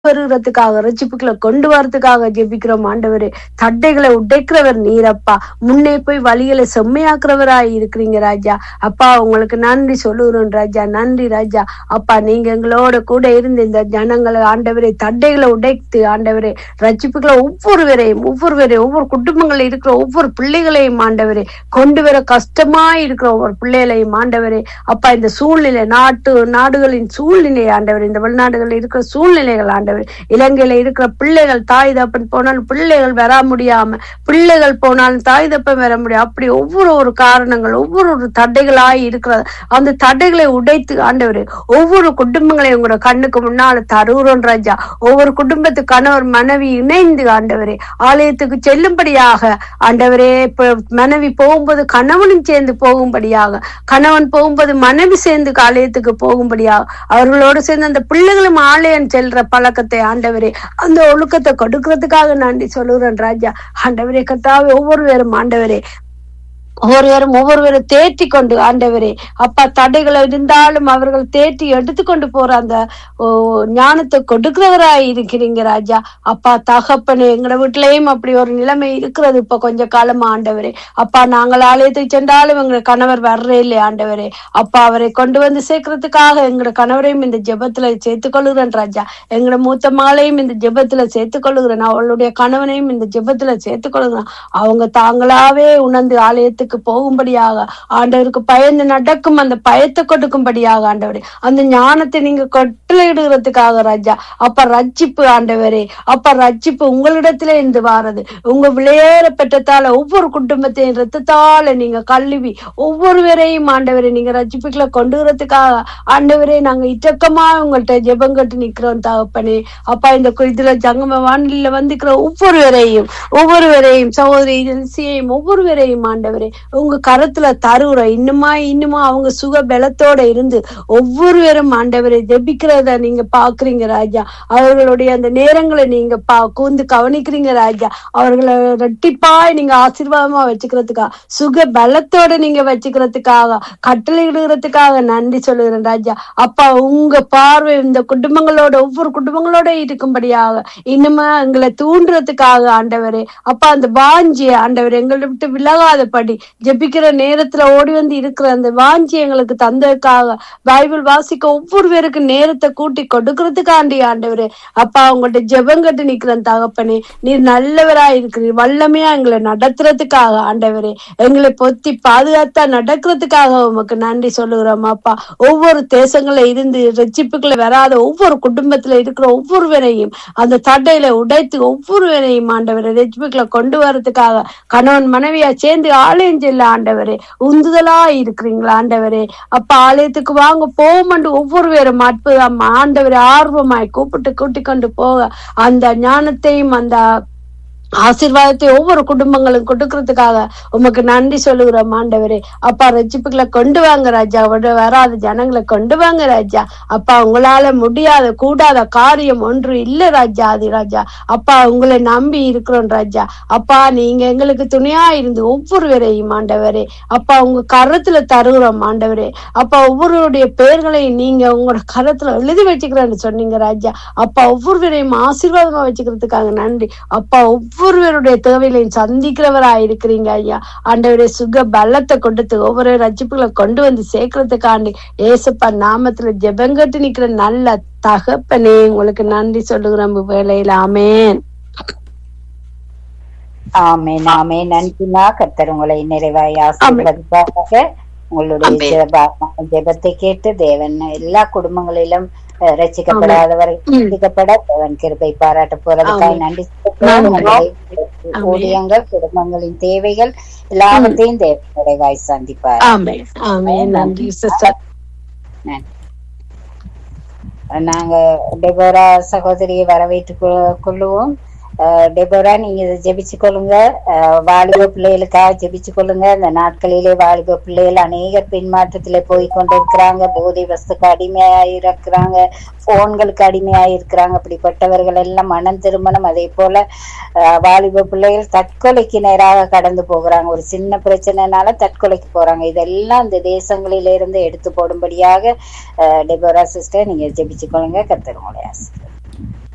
வருகிறதுக்காக ரட்சிப்புகளை கொண்டு வரதுக்காக ஜெபிக்கிறோம் ஆண்டவரே தட்டைகளை உடைக்கிறவர் நீரப்பா முன்னே போய் வழிகளை செம்மையாக்குறவராய் இருக்கிறீங்க ராஜா அப்பா உங்களுக்கு நன்றி சொல்லுகிறோம் ராஜா நன்றி ராஜா அப்பா நீங்க எங்களோட கூட இருந்து இந்த ஜனங்களை ஆண்டவரே தட்டைகளை உடைத்து ஆண்டவரே ரட்சிப்புகளை ஒவ்வொருவரையும் ஒவ்வொருவரையும் ஒவ்வொரு குடும்பங்களில் இருக்கிற ஒவ்வொரு பிள்ளைகளையும் ஆண்டவரே கொண்டு வர கஷ்டமா இருக்கிற ஒவ்வொரு பிள்ளைகளையும் ஆண்டவரே அப்பா இந்த சூழ்நிலை நாட்டு நாடுகளின் சூழ்நிலை ஆண்டவர் இந்த வெளிநாடுகளில் இருக்கிற சூழ்நிலைகள் ஆண்டவர் இலங்கையில இருக்கிற பிள்ளைகள் தாய் தப்பன் போனாலும் பிள்ளைகள் வர முடியாம பிள்ளைகள் போனாலும் தாய் தப்பன் வர முடியும் அப்படி ஒவ்வொரு ஒரு காரணங்கள் ஒவ்வொரு ஒரு தடைகளாய் இருக்கிறது அந்த தடைகளை உடைத்து ஆண்டவர் ஒவ்வொரு குடும்பங்களையும் உங்களோட கண்ணுக்கு முன்னால தருகிறோம் ராஜா ஒவ்வொரு குடும்பத்து கணவர் மனைவி இணைந்து ஆண்டவரே ஆலயத்துக்கு செல்லும்படியாக ஆண்டவரே இப்ப மனைவி போகும்போது கணவனும் சேர்ந்து போகும்படியாக கணவன் போகும்போது மனைவி சேர்ந்து ஆலயத்துக்கு போகும்படியாக அவர்களோடு சேர்ந்து அந்த பிள்ளைகளும் ஆலயம் செல்ற பழக்கத்தை ஆண்டவரே அந்த ஒழுக்கத்தை கொடுக்கறதுக்காக நன்றி சொல்லுகிறேன் ராஜா ஆண்டவரே கத்தாவே ஒவ்வொருவரும் ஆண்டவரே ஒவ்வொருவரும் ஒவ்வொருவரும் தேற்றி கொண்டு ஆண்டவரே அப்பா தடைகள் இருந்தாலும் அவர்கள் தேற்றி எடுத்துக்கொண்டு போற அந்த ஓ, ஞானத்தை கொடுக்கிறவராய் இருக்கிறீங்க ராஜா அப்பா தகப்பனே எங்கட வீட்லயும் அப்படி ஒரு நிலைமை இருக்கிறது இப்ப கொஞ்ச காலமா ஆண்டவரே அப்பா நாங்கள் ஆலயத்துக்கு சென்றாலும் எங்க கணவர் வர்றே இல்லையே ஆண்டவரே அப்பா அவரை கொண்டு வந்து சேர்க்கறதுக்காக எங்கட கணவரையும் இந்த ஜெபத்துல சேர்த்துக் கொள்கிறேன் ராஜா எங்கட மூத்த மகளையும் இந்த ஜெபத்துல சேர்த்துக் கொள்கிறேன் அவளுடைய கணவனையும் இந்த ஜெபத்துல சேர்த்துக் கொள்கிறேன் அவங்க தாங்களாவே உணர்ந்து ஆலயத்துக்கு போகும்படியாக ஆண்டவருக்கு பயந்து நடக்கும் அந்த பயத்தை கொடுக்கும்படியாக ஆண்டவரே அந்த ஞானத்தை நீங்க கட்டளையிடுகிறதுக்காக ராஜா அப்ப ரட்சிப்பு ஆண்டவரே அப்ப ரட்சிப்பு உங்களிடத்திலே இருந்து வாரது உங்க விளையாட பெற்றத்தால ஒவ்வொரு குடும்பத்தையும் ரத்தத்தால நீங்க கழுவி ஒவ்வொருவரையும் ஆண்டவரே நீங்க ரட்சிப்புகளை கொண்டு வரதுக்காக ஆண்டவரே நாங்க இட்டக்கமா உங்கள்ட்ட ஜெபம் கட்டு நிக்கிறோம் தகப்பனே அப்பா இந்த கு- இதுல ஜங்கம வானிலையில வந்துக்கிற ஒவ்வொருவரையும் ஒவ்வொருவரையும் சகோதரி ஜென்சியையும் ஒவ்வொருவரையும் ஆண்டவரே உங்க கரத்துல தருகிறோம் இன்னுமா இன்னுமா அவங்க சுக பலத்தோட இருந்து ஒவ்வொருவரும் ஆண்டவரை ஜெபிக்கிறத நீங்க பாக்குறீங்க ராஜா அவர்களுடைய அந்த நேரங்களை நீங்க பா கூந்து கவனிக்கிறீங்க ராஜா அவர்களை ரெட்டிப்பாய் நீங்க ஆசீர்வாதமா வச்சுக்கிறதுக்காக சுக பலத்தோட நீங்க வச்சுக்கிறதுக்காக கட்டளையிடுகிறதுக்காக நன்றி சொல்லுகிறேன் ராஜா அப்பா உங்க பார்வை இந்த குடும்பங்களோட ஒவ்வொரு குடும்பங்களோட இருக்கும்படியாக இன்னுமா எங்களை தூண்டுறதுக்காக ஆண்டவரே அப்பா அந்த வாஞ்சி ஆண்டவர் எங்களை விட்டு விலகாதபடி ஜெபிக்கிற நேரத்துல ஓடி வந்து இருக்கிற அந்த வாஞ்சி எங்களுக்கு தந்ததுக்காக பைபிள் வாசிக்க ஒவ்வொரு பேருக்கு நேரத்தை கூட்டி கொடுக்கறதுக்காண்டி ஆண்டவரே அப்பா உங்கள்ட்ட ஜெபம் கட்டு நிக்கிறேன் தகப்பனே நீர் நல்லவரா இருக்கிறீர் வல்லமையா எங்களை நடத்துறதுக்காக ஆண்டவரே எங்களை பொத்தி பாதுகாத்தா நடக்கிறதுக்காக உமக்கு நன்றி சொல்லுகிறோம் அப்பா ஒவ்வொரு தேசங்கள்ல இருந்து ரட்சிப்புகளை வராத ஒவ்வொரு குடும்பத்துல இருக்கிற ஒவ்வொருவரையும் அந்த தடையில உடைத்து ஒவ்வொருவரையும் ஆண்டவரை ரட்சிப்புகளை கொண்டு வரதுக்காக கணவன் மனைவியா சேர்ந்து ஆலயம் செல்ல ஆண்டவரே உந்துதலா இருக்கிறீங்களா ஆண்டவரே அப்ப ஆலயத்துக்கு வாங்க போமண்டு ஒவ்வொருவரும் அற்புதம் ஆண்டவரை ஆர்வமாய் கூப்பிட்டு கூட்டிக் கொண்டு போக அந்த ஞானத்தையும் அந்த ஆசீர்வாதத்தை ஒவ்வொரு குடும்பங்களும் கொடுக்கறதுக்காக உமக்கு நன்றி சொல்லுகிறோம் ஆண்டவரே அப்பா ரட்சிப்புகளை கொண்டு வாங்க ராஜா விட வராத ஜனங்களை கொண்டு வாங்க ராஜா அப்பா உங்களால முடியாத கூடாத காரியம் ஒன்று இல்ல ராஜா அது ராஜா அப்பா உங்களை நம்பி இருக்கிறோம் ராஜா அப்பா நீங்க எங்களுக்கு துணையா இருந்து ஒவ்வொருவரையும் ஆண்டவரே அப்பா உங்க கரத்துல தருகிறோம் ஆண்டவரே அப்பா ஒவ்வொருவருடைய பெயர்களையும் நீங்க உங்களோட கரத்துல எழுதி வச்சுக்கிறேன்னு சொன்னீங்க ராஜா அப்பா ஒவ்வொருவரையும் ஆசீர்வாதமா வச்சுக்கிறதுக்காக நன்றி அப்பா ஒவ்வொருவருடைய தேவைகளையும் சந்திக்கிறவரா இருக்கிறீங்க ஐயா ஆண்டவருடைய சுக பலத்தை கொடுத்து ஒவ்வொரு ரட்சிப்புகளை கொண்டு வந்து சேர்க்கறதுக்காண்டி ஏசப்பா நாமத்துல ஜெபங்கட்டு நிக்கிற நல்ல தகப்பனே உங்களுக்கு நன்றி சொல்லுகிறோம் வேலையில ஆமேன் ஆமென் ஆமென் நன்றிமா கர்த்தர் உங்களை நிறைவாய் ஆசீர்வதிப்பாக உங்களுடைய ஆமென். ஜெப- ஜெபத்தை கேட்டு தேவன் எல்லா குடும்பங்களிலும் அஹ், ரட்சிக்கப்படாதவரை ம். ரட்சிக்கப்பட தேவன் கிருபை பாராட்ட போறதுக்காக ஆமென். நன்றி சொல்லுகிறோம். ஆமென். உங்களுடைய ஆமென். ஊழியங்கள் குடும்பங்களின் தேவைகள் எல்லாவற்றையும் தேவன் நிறைவாய் சந்திப்பார் ஆமேன் ஆமேன் நன்றி சிஸ்டர் நன்றி. நாங்க டெபோரா சகோதரியை வரவேற்று கொ- கொள்ளுவோம் அஹ், டெபோரா நீங்க இதை ஜெபிச்சு கொள்ளுங்க அஹ், வாலிப பிள்ளைகளுக்காக ஜெபிச்சு கொள்ளுங்க இந்த நாட்களிலே வாலிப பிள்ளைகள் அநேக பின்மாற்றத்திலே போய் கொண்டிருக்கிறாங்க போதை வஸ்துக்கு அடிமையா இருக்கிறாங்க போன்களுக்கு அடிமையா இருக்கிறாங்க அப்படிப்பட்டவர்கள் எல்லாம் மனம் திருமணம் அதே போல அஹ், வாலிப பிள்ளைகள் தற்கொலைக்கு நேராக கடந்து போகிறாங்க ஒரு சின்ன பிரச்சனைனால தற்கொலைக்கு போறாங்க இதெல்லாம் இந்த தேசங்களில இருந்து எடுத்து போடும்படியாக அஹ், டெபோரா சிஸ்டர் நீங்க ஜெபிச்சுக்கொள்ளுங்க கர்த்தர் உங்களை ஆசீர்வதிப்பார்.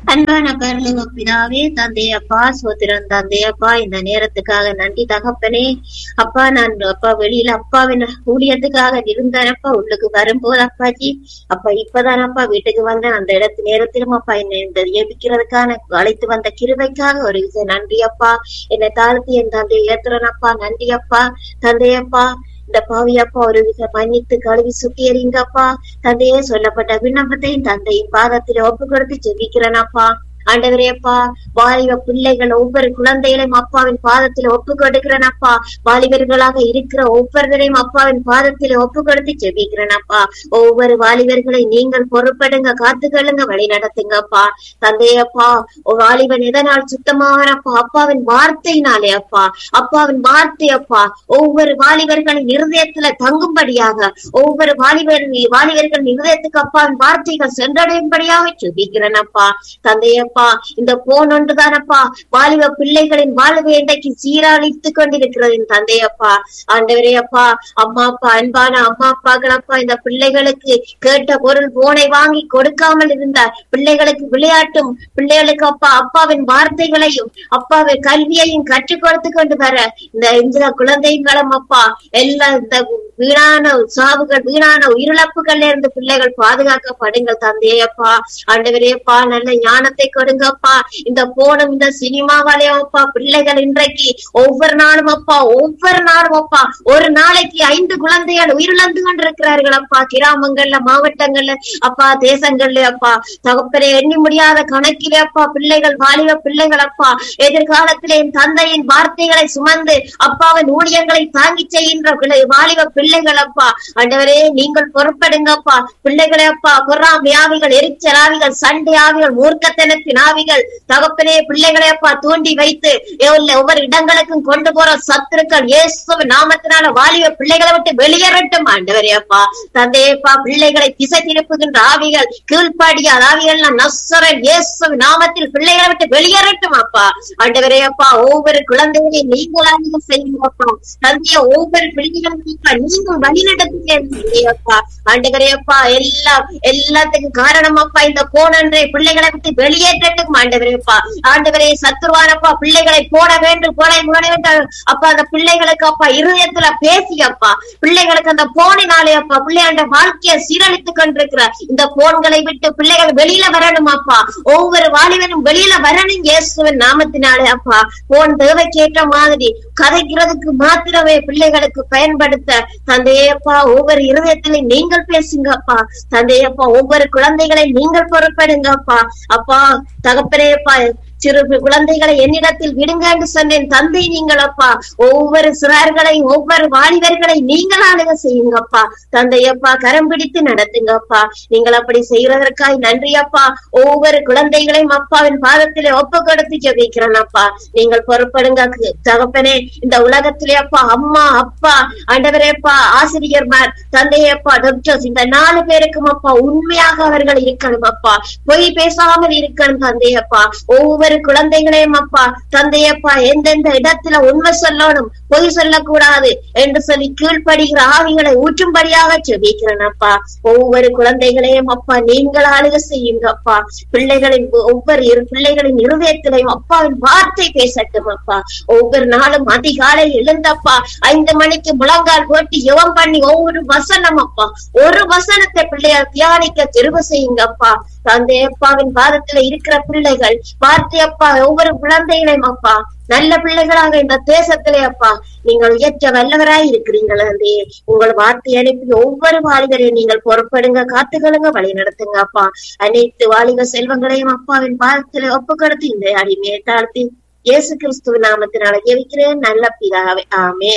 அன்பான பரலோக பிதாவே தந்தை அப்பா சோத்திரம் தந்தை அப்பா இந்த நேரத்துக்காக நன்றி தகப்பனே அப்பா நான் அப்பா வெளியில அப்பாவின் ஊழியத்துக்காக இருந்தேனப்பா உள்ளுக்கு வரும்போது அப்பாஜி அப்பா இப்பதான் அப்பா வீட்டுக்கு வந்தேன் அந்த இடத்து நேரத்திலும் அப்பா என்னை இந்த ஏபிக்கிறதுக்கான அழைத்து வந்த கிருபைக்காக ஒரு விஷயம் நன்றி அப்பா என்னை தாழ்த்தி என் தந்தை ஏத்துறேன் அப்பா நன்றி அப்பா தந்தையப்பா இந்த பாவியப்பா ஒரு வித மன்னித்து கழுவி சுத்தியறிங்கப்பா தந்தையே சொல்லப்பட்ட விண்ணப்பத்தையும் தந்தையின் பாதத்தில் ஒப்பு கொடுத்து ஜெபிக்கிறேனப்பா ஆண்டவரேப்பா வாலிப பிள்ளைகள் ஒவ்வொரு குழந்தைகளையும் அப்பாவின் பாதத்தில் ஒப்பு கொடுக்கிறேன் அப்பா வாலிபர்களாக இருக்கிற ஒவ்வொருவரையும் அப்பாவின் பாதத்தில் ஒப்பு கொடுத்து ஜெபிக்கிறேன் அப்பா ஒவ்வொரு வாலிபர்களை நீங்கள் பொறுப்படுங்க காத்துக்கொள்ளுங்க வழி நடத்துங்கப்பா தந்தையப்பா ஒரு வாலிபன் எதனால் சுத்தமாகறப்பா அப்பாவின் வார்த்தையினாலே அப்பா அப்பாவின் வார்த்தை அப்பா ஒவ்வொரு வாலிபர்களின் இருதயத்துல தங்கும்படியாக ஒவ்வொரு வாலிபர் வாலிபர்களின் இருதயத்துக்கு அப்பாவின் வார்த்தைகள் சென்றடையும்படியாக ஜெபிக்கிறேன் அப்பா தந்தையப்பா இந்த போன் ஒன்றுதானப்பா வாலிப பிள்ளைகளின் வாழ்வை இன்றைக்கு சீரழித்துக் கொண்டிருக்கிறது என் தந்தையப்பா ஆண்டவரே அப்பா அம்மா அப்பா அன்பான அம்மா அப்பாக்களப்பா இந்த பிள்ளைகளுக்கு கேட்ட பொருள் போனை வாங்கி கொடுக்காமல் இருந்தார் பிள்ளைகளுக்கு விளையாட்டும் பிள்ளைகளுக்கு அப்பா அப்பாவின் வார்த்தைகளையும் அப்பாவின் கல்வியையும் கற்றுக் கொடுத்து கொண்டு வர இந்த இந்த குழந்தைகளும் அப்பா எல்லாம் இந்த வீணான சாவுகள் வீணான உயிரிழப்புகள்ல இருந்து பிள்ளைகள் பாதுகாக்கப்படுங்கள் தந்தையப்பா ஆண்டவரேப்பா நல்ல ஞானத்தை கொடுங்கப்பா இந்த போனும் இந்த சினிமாவாலேயும் அப்பா பிள்ளைகள் இன்றைக்கு ஒவ்வொரு நாளும் அப்பா ஒவ்வொரு நாளும் அப்பா ஒரு நாளைக்கு ஐந்து குழந்தைகள் உயிரிழந்து கொண்டிருக்கிறார்கள் அப்பா கிராமங்கள்ல மாவட்டங்கள்ல அப்பா தேசங்கள்ல அப்பா தகப்பரை எண்ணி முடியாத கணக்கிலே அப்பா பிள்ளைகள் வாலிப பிள்ளைகள் அப்பா எதிர்காலத்திலே என் தந்தையின் வார்த்தைகளை சுமந்து அப்பாவின் ஊழியங்களை தாங்கி செய்கின்ற பிள்ளை வாலிப பிள்ளைகள் அப்பா ஆண்டவரே நீங்கள் பொறுப்படுங்கப்பா பிள்ளைகளை அப்பா பொறாம் ஆவிகள் எரிச்சல் ஆவிகள் சண்டை ஆவிகள் மூர்க்கத்தனத்தின் ஆவிகள் தகப்பனே பிள்ளைகளை அப்பா தூண்டி வைத்து எவ்வளவு ஒவ்வொரு இடங்களுக்கும் கொண்டு போற சத்துருக்கள் இயேசு நாமத்தினால வாலிப பிள்ளைகளை விட்டு வெளியேறட்டும் ஆண்டவரே அப்பா தந்தையப்பா பிள்ளைகளை திசை திருப்புகின்ற ஆவிகள் கீழ்ப்பாடியாத ஆவிகள் நஸ்வரன் இயேசு நாமத்தில் பிள்ளைகளை விட்டு வெளியேறட்டும் அப்பா ஆண்டவரே அப்பா ஒவ்வொரு குழந்தைகளையும் நீங்களாக செய்யுங்கப்பா தந்தைய ஒவ்வொரு பிள்ளைகளும் அப்பா, நீங்கள் வழி நடத்துங்க ஆண்டவரே அப்பா எல்லாம் எல்லாத்துக்கும் காரணம் அப்பா இந்த போனன்றே பிள்ளைகளை விட்டு வெளியேற்றட்டும் ஆண்டவரே அப்பா ஆண்டவரே சத்துருவானப்பா பிள்ளைகளை போட வேண்டும் போட போட வேண்டும் அப்பா அந்த பிள்ளைகளுக்கு அப்பா இருதயத்துல பேசி அப்பா பிள்ளைகளுக்கு அந்த போனினாலே அப்பா பிள்ளையாண்ட வாழ்க்கையை சீரழித்துக் கொண்டிருக்கிற இந்த போன்களை விட்டு பிள்ளைகள் வெளியில வரணும் அப்பா ஒவ்வொரு வாலிபனும் வெளியில வரணும் இயேசுவின் நாமத்தினாலே அப்பா போன் தேவைக்கேற்ற மாதிரி கதைக்கிறதுக்கு மாத்திரமே பிள்ளைகளுக்கு பயன்படுத்த தந்தையப்பா ஒவ்வொரு இருதயத்திலையும் நீங்கள் பேசுங்கப்பா தந்தையப்பா ஒவ்வொரு குழந்தைகளை நீங்கள் பொறுப்படுங்கப்பா அப்பா தகப்பனேப்பா சிறு குழந்தைகளை என்னிடத்தில் விடுங்க என்று சொன்னேன் தந்தை நீங்கள் அப்பா ஒவ்வொரு சிறார்களையும் ஒவ்வொரு வாலிபர்களை நீங்கள் ஆளுக செய்யுங்கப்பா தந்தையப்பா கரம் பிடித்து நடத்துங்கப்பா நீங்கள் அப்படி செய்யறதற்காய் நன்றி அப்பா ஒவ்வொரு குழந்தைகளையும் அப்பாவின் பாதத்திலே ஒப்பு கொடுத்து ஜெபிக்கிறேன் அப்பா நீங்கள் பொறுப்படுங்க தகப்பனே இந்த உலகத்திலே அப்பா அம்மா அப்பா ஆண்டவரேப்பா ஆசிரியர்மார் தந்தையப்பா டாக்டர்ஸ் இந்த நாலு பேருக்கும் அப்பா உண்மையாக அவர்கள் இருக்கணும் அப்பா பொய் பேசாமல் இருக்கணும் தந்தையப்பா ஒவ்வொரு குழந்தைகளையும் அப்பா தந்தையப்பா எந்தெந்த இடத்துல உண்மை சொல்லணும் பொய் சொல்லக்கூடாது என்று சொல்லி கீழ்ப்படுகிற ஆவிகளை ஊற்றும்படியாக செபிக்கிறேன் அப்பா ஒவ்வொரு குழந்தைகளையும் அப்பா நீங்கள் ஆளுக செய்யுங்க அப்பா பிள்ளைகளின் ஒவ்வொரு இரு பிள்ளைகளின் இருதயத்திலையும் அப்பாவின் வார்த்தை பேசட்டும் அப்பா ஒவ்வொரு நாளும் அதிகாலை எழுந்தப்பா ஐந்து மணிக்கு முழங்கால் போட்டு யுவம் பண்ணி ஒவ்வொரு வசனம் அப்பா ஒரு வசனத்தை பிள்ளையார் தியானிக்க திரும்ப செய்யுங்க அப்பா தந்தை அப்பாவின் பாதத்துல இருக்கிற பிள்ளைகள் வார்த்தை அப்பா ஒவ்வொரு குழந்தைகளையும் அப்பா நல்ல பிள்ளைகளாக இந்த தேசத்திலே அப்பா நீங்கள் உயர்த்த வல்லவராய் இருக்கிறீர்கள் தந்தை உங்கள் வார்த்தை அனுப்பி ஒவ்வொரு வாலிபரையும் நீங்கள் பொறுப்படுங்க காத்துகளுங்க வழி நடத்துங்க அப்பா அனைத்து வாலிப செல்வங்களையும் அப்பாவின் பாதத்திலே ஒப்பு கொடுத்து இந்த அடிமையை தாழ்த்தி இயேசு கிறிஸ்துவின் நாமத்தினால ஜெபிக்கிறேன் நல்ல பிதாவே ஆமே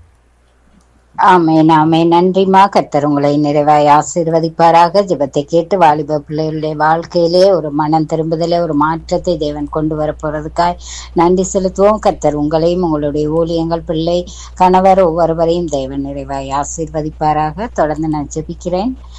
ஆமேன் ஆமேன் நன்றிமா கர்த்தர் உங்களை நிறைவாய் ஆசீர்வதிப்பாராக ஜெபத்தை கேட்டு வாலிப பிள்ளைகளுடைய வாழ்க்கையிலே ஒரு மனம் திரும்புதலே ஒரு மாற்றத்தை தேவன் கொண்டு வர போறதுக்காய் நன்றி செலுத்துவோம் கர்த்தர் உங்களையும் உங்களுடைய ஊழியங்கள் பிள்ளை கணவர் ஒவ்வொருவரையும் தேவன் நிறைவாய் ஆசீர்வதிப்பாராக தொடர்ந்து நான் ஜெபிக்கிறேன்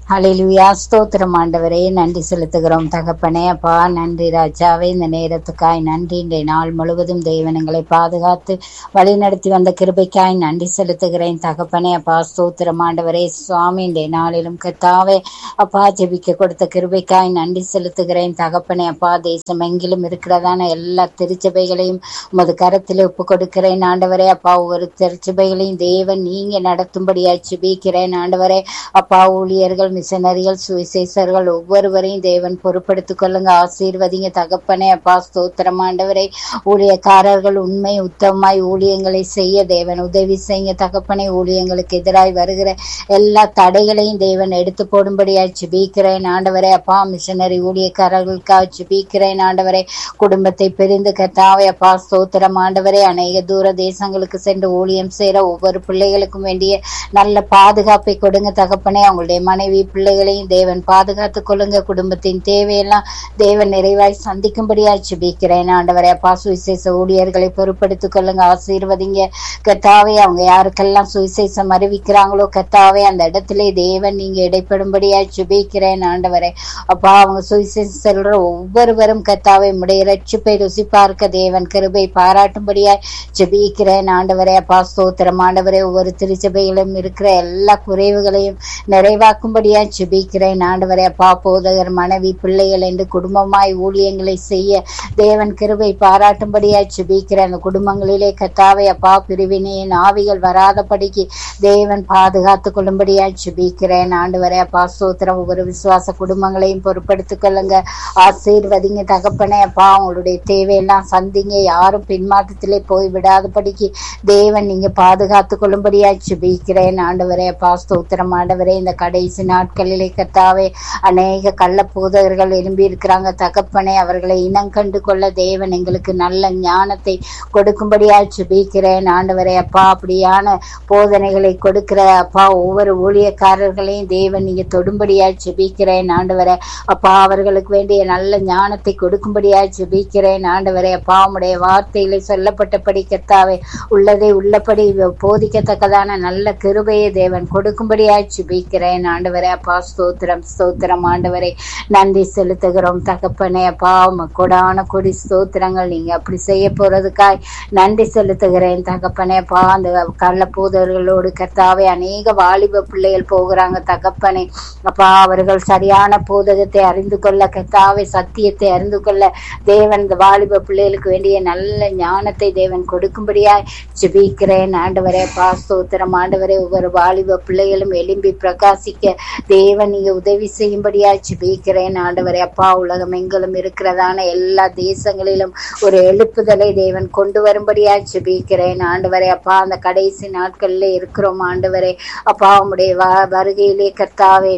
ஹalleluya ஸ்தோத்திரம் ஆண்டவரே நன்றி செலுத்துகிறோம் தகப்பனே அப்பா நன்றி ராஜாவே இந்த நேரத்துக்காய் நன்றி இன்றைய நாள் முழுவதும் தேவன் எங்களை பாதுகாத்து வழி நடத்தி வந்த கிருபைக்காய் நன்றி செலுத்துகிறேன் தகப்பனே அப்பா ஸ்தோத்திரம் ஆண்டவரே சுவாமி இன்றைய நாளிலும் கத்தாவே அப்பா ஜெபிக்க கொடுத்த கிருபைக்காய் நன்றி செலுத்துகிறேன் தகப்பனே அப்பா தேசம் எங்கிலும் இருக்கிறதான எல்லா திருச்சபைகளையும் உமது கரத்தில் ஒப்பு கொடுக்கிறேன் ஆண்டவரே அப்பா ஒவ்வொரு திருச்சபைகளையும் தேவன் நீங்க நடத்தும்படியாய் ஜெபிக்கிறேன் ஆண்டவரே அப்பா ஊழியர்கள் மிஷனரிகள் சுவிசேஷர்கள் ஒவ்வொருவரையும் தேவன் பொறுப்படுத்திக் கொள்ளுங்க ஆசீர்வதிங்க தகப்பனே அப்பா ஸ்தோத்திரம் ஆண்டவரே ஊழியக்காரர்கள் உண்மை உத்தமமாய் ஊழியங்களை செய்ய தேவன் உதவி செய்யுங்க தகப்பனே ஊழியங்களுக்கு எதிராய் வருகிற எல்லா தடைகளையும் தேவன் எடுத்து போடும்படியாய் ஜெபிக்கிறேன் ஆண்டவரே அப்பா மிஷனரி ஊழியக்காரர்களுக்காக ஜெபிக்கிறேன் ஆண்டவரே குடும்பத்தை பிரிந்து கத்தாவே அப்பா ஸ்தோத்திரம் ஆண்டவரே அநேக தூர தேசங்களுக்கு சென்று ஊழியம் செய்யற ஒவ்வொரு பிள்ளைகளுக்கும் வேண்டிய நல்ல பாதுகாப்பை கொடுங்க தகப்பனே அவங்களுடைய மனைவி பிள்ளைகளையும் தேவன் பாதுகாத்துக் கொள்ளுங்க குடும்பத்தின் தேவையெல்லாம் தேவன் நிறைவாய் சந்திக்கும்படியாய் ஜெபிக்கிறேன் ஆண்டவரே அப்பா சுவிசேஷ ஊழியர்களை பொறுப்படுத்திக் கொள்ளுங்க ஆசீர்வதிங்க கத்தாவே அவங்க யாருக்கெல்லாம் சுவிசேஷம் அறிவிக்கிறாங்களோ கத்தாவே அந்த இடத்திலே தேவன் நீங்க இடைப்படும்படியாய் ஜெபிக்கிறேன் ஆண்டவரே அப்பா அவங்க சுவிசேஷம் செல்ற ஒவ்வொருவரும் கத்தாவே உடைய ரட்சிப்பை ருசி பார்க்க தேவன் கிருபை பாராட்டும்படியாய் ஜெபிக்கிறேன் ஆண்டவரே அப்பா ஸ்தோத்திரம் ஆண்டவரே ஒவ்வொரு திருச்சபையிலும் இருக்கிற எல்லா குறைவுகளையும் நிறைவாக்கும்படியாய் ஜெபிக்கிறேன் ஆண்டவரே அப்பா போதகர் மனைவி பிள்ளைகள் என்று குடும்பமாய் ஊழியங்களை செய்ய தேவன் கிருபை பாராட்டும்படியாய் ஜெபிக்கிறேன் அந்த குடும்பங்களிலே கத்தாவே அப்பா பிரிவினையின் ஆவிகள் வராதபடிக்கு தேவன் பாதுகாத்துக் கொள்ளும்படியாய் ஜெபிக்கிறேன் ஆண்டவரே அப்பா ஸ்தோத்திரம் ஒவ்வொரு விசுவாச குடும்பங்களையும் பொறுப்படுத்திக் கொள்ளுங்க ஆசீர்வதிங்க தகப்பனே அப்பா உங்களுடைய தேவையெல்லாம் சந்திங்க யாரும் பின்மாற்றத்திலே போய் விடாதபடிக்கு தேவன் நீங்க பாதுகாத்துக் கொள்ளும்படியாய் ஜெபிக்கிறேன் ஆண்டவரே அப்பா ஸ்தோத்திரம் ஆண்டவரே இந்த கடைசி நாட்களிலே கத்தாவே அநேக கள்ள போதகர்கள் எழும்பி இருக்கிறாங்க தகப்பனே அவர்களை இனம் கண்டு கொள்ள தேவன் எங்களுக்கு நல்ல ஞானத்தை கொடுக்கும்படியாய் ஜெபிக்கிறேன் ஆண்டவரே அப்பா அப்படியான போதனைகளை கொடுக்கிற அப்பா ஒவ்வொரு ஊழியக்காரர்களையும் தேவன் நீங்க தொடும்படியாய் ஜெபிக்கிறேன் ஆண்டவரே அப்பா அவர்களுக்கு வேண்டிய நல்ல ஞானத்தை கொடுக்கும்படியாய் ஜெபிக்கிறேன் ஆண்டவரே அப்பா உம்முடைய வார்த்தையிலே சொல்லப்பட்டபடி கத்தாவே உள்ளதை உள்ளபடி போதிக்கத்தக்கதான நல்ல கிருபையை தேவன் கொடுக்கும்படியாய் ஜெபிக்கிறேன் ஆண்டவரே அப்பா ஸ்தோத்திரம் ஸ்தோத்திரம் ஆண்டவரே நன்றி செலுத்துகிறோம் தகப்பனே அப்பா உமக்கு கொடான கொடி ஸ்தோத்திரங்கள் நீங்க அப்படி செய்ய போறதுக்காய் நன்றி செலுத்துகிறேன் தகப்பனே அப்பா அந்த கள்ள போதவர்களோடு கர்த்தாவே அநேக வாலிப பிள்ளைகள் போகிறாங்க தகப்பனே அப்பா அவர்கள் சரியான போதகத்தை அறிந்து கொள்ள கர்த்தாவே சத்தியத்தை அறிந்து கொள்ள தேவன் இந்த வாலிப பிள்ளைகளுக்கு வேண்டிய நல்ல ஞானத்தை தேவன் கொடுக்கும்படியாய் ஜெபிக்கிறேன் ஆண்டவரே அப்பா ஸ்தோத்திரம் ஆண்டவரே ஒவ்வொரு வாலிப பிள்ளைகளும் எழும்பி பிரகாசிக்க தேவன் நீங்க உதவி செய்யும்படியாய் ஜெபிக்கிறேன் ஆண்டவரே அப்பா உலகம் எங்கிலும் இருக்கிறதான எல்லா தேசங்களிலும் ஒரு எழுப்புதலை தேவன் கொண்டு வரும்படியாய் ஜெபிக்கிறேன் ஆண்டவரே அப்பா அந்த கடைசி நாட்கள்ல இருக்கிறோம் ஆண்டவரே அப்பா உம்முடைய வ- வருகையிலே கர்த்தாவே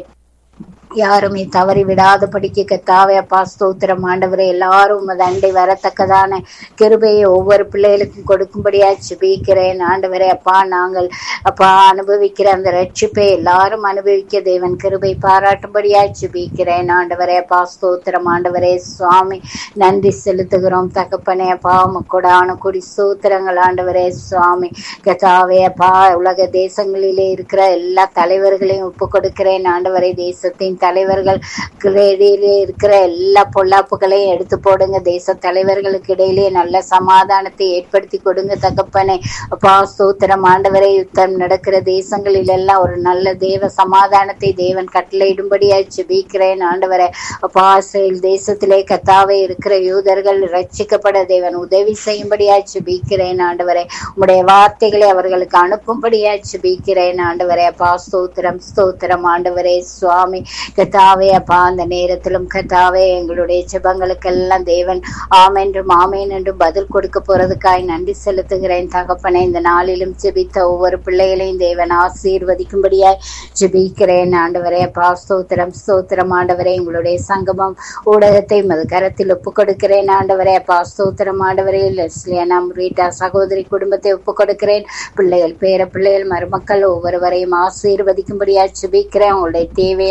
யாருமே தவறி விடாதபடிக்கு கத்தாவே அப்பா ஸ்தோத்திரம் ஆண்டவரே எல்லாரும் உமது அண்டை வரத்தக்கதான கிருபையை ஒவ்வொரு பிள்ளைகளுக்கும் கொடுக்கும்படியா ஜெபிக்கிறேன் ஆண்டவரே அப்பா நாங்கள் அப்பா அனுபவிக்கிற அந்த ரட்சிப்பை எல்லாரும் அனுபவிக்க தேவன் கிருபை பாராட்டும்படியா ஜெபிக்கிறேன் ஆண்டவரே அப்பா ஸ்தோத்திரம் ஆண்டவரே சுவாமி நன்றி செலுத்துகிறோம் தகப்பனே அப்பா உமக்கூடான கொடி ஸ்தோத்திரங்கள் ஆண்டவரே சுவாமி கதாவே அப்பா உலக தேசங்களிலே இருக்கிற எல்லா தலைவர்களையும் ஒப்பு கொடுக்கிறேன் ஆண்டவரே தேசத்தின் தலைவர்கள் இடையிலே இருக்கிற எல்லா பொல்லாப்புகளையும் எடுத்து போடுங்க தேச தலைவர்களுக்கு இடையிலே நல்ல சமாதானத்தை ஏற்படுத்தி கொடுங்க தகப்பனே அப்பா ஸ்தோத்திரம் ஆண்டவரே யுத்தம் நடக்கிற தேசங்களில் எல்லாம் ஒரு நல்ல தேவ சமாதானத்தை தேவன் கட்டளையிடும்படியாய் ஜெபிக்கிறேன் ஆண்டவரே அப்பா இஸ்ரேல் தேசத்திலே கத்தாவே இருக்கிற யூதர்கள் ரட்சிக்கப்பட தேவன் உதவி செய்யும்படியாய் ஜெபிக்கிறேன் ஆண்டவரே உம்முடைய வார்த்தைகளை அவர்களுக்கு அனுப்பும்படியாய் ஜெபிக்கிறேன் ஆண்டவரே அப்பா ஸ்தோத்திரம் ஸ்தோத்திரம் ஆண்டவரே சுவாமி கத்தாவே அப்பா அந்த நேரத்திலும் கத்தாவே எங்களுடைய ஜெபங்களுக்கெல்லாம் தேவன் ஆமென்றும் ஆமேன் என்றும் பதில் கொடுக்க போறதுக்காய் நன்றி செலுத்துகிறேன் தகப்பனே இந்த நாளிலும் ஜெபித்த ஒவ்வொரு பிள்ளைகளையும் தேவன் ஆசீர்வதிக்கும்படியாய் ஜெபிக்கிறேன் ஆண்டவரே அப்பா ஸ்தோத்திரம் ஸ்தோத்திரம் ஆண்டவரே எங்களுடைய சங்கமம் ஊடகத்தை மது கரத்தில் ஒப்பு கொடுக்கிறேன் ஆண்டவரே அப்பா ஸ்தோத்திரம் ஆண்டவரே லெஸ்லியானா ரீட்டா சகோதரி குடும்பத்தை ஒப்பு கொடுக்கிறேன் பிள்ளைகள் பேர பிள்ளைகள் மருமக்கள் ஒவ்வொருவரையும் ஆசீர்வதிக்கும்படியா ஜெபிக்கிறேன் உங்களுடைய தேவையெல்லாம்